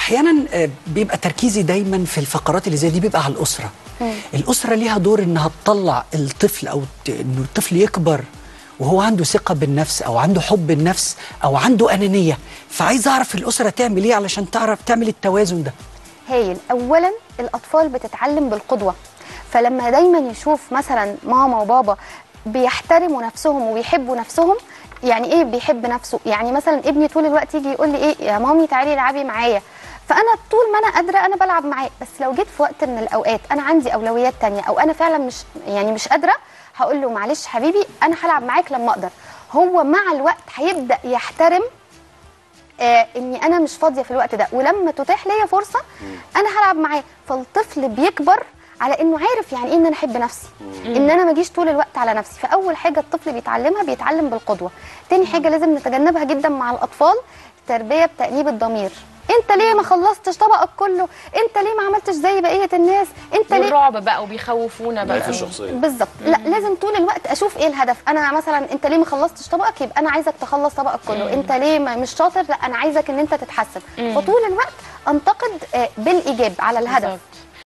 احيانا آه، بيبقى تركيزي دايما في الفقرات اللي زي دي بيبقى على الاسره الاسره ليها دور انها تطلع الطفل او ت- انه الطفل يكبر وهو عنده ثقه بالنفس او عنده حب النفس او عنده انانيه فعايز اعرف الاسره تعمل ايه علشان تعرف تعمل التوازن ده هايل اولا الاطفال بتتعلم بالقدوه فلما دايما يشوف مثلا ماما وبابا بيحترموا نفسهم وبيحبوا نفسهم يعني ايه بيحب نفسه يعني مثلا ابني طول الوقت يجي يقول لي ايه يا مامي تعالي العبي معايا فانا طول ما انا قادره انا بلعب معاه بس لو جيت في وقت من الاوقات انا عندي اولويات تانية او انا فعلا مش يعني مش قادره هقول له معلش حبيبي انا هلعب معاك لما اقدر هو مع الوقت هيبدا يحترم آه اني انا مش فاضيه في الوقت ده ولما تتاح ليا فرصه انا هلعب معاه فالطفل بيكبر على انه عارف يعني ايه ان انا احب نفسي ان انا ما اجيش طول الوقت على نفسي فاول حاجه الطفل بيتعلمها بيتعلم بالقدوه تاني حاجه لازم نتجنبها جدا مع الاطفال التربيه بتانيب الضمير انت ليه ما خلصتش طبقك كله انت ليه ما عملتش زي بقيه الناس انت ليه والرعب بقى وبيخوفونا ضعيف بقى الشخصيه بالظبط لا لازم طول الوقت اشوف ايه الهدف انا مثلا انت ليه ما خلصتش طبقك يبقى انا عايزك تخلص طبقك كله انت ليه ما- مش شاطر لا انا عايزك ان انت تتحسن فطول الوقت انتقد آه، بالايجاب على الهدف بالظبط.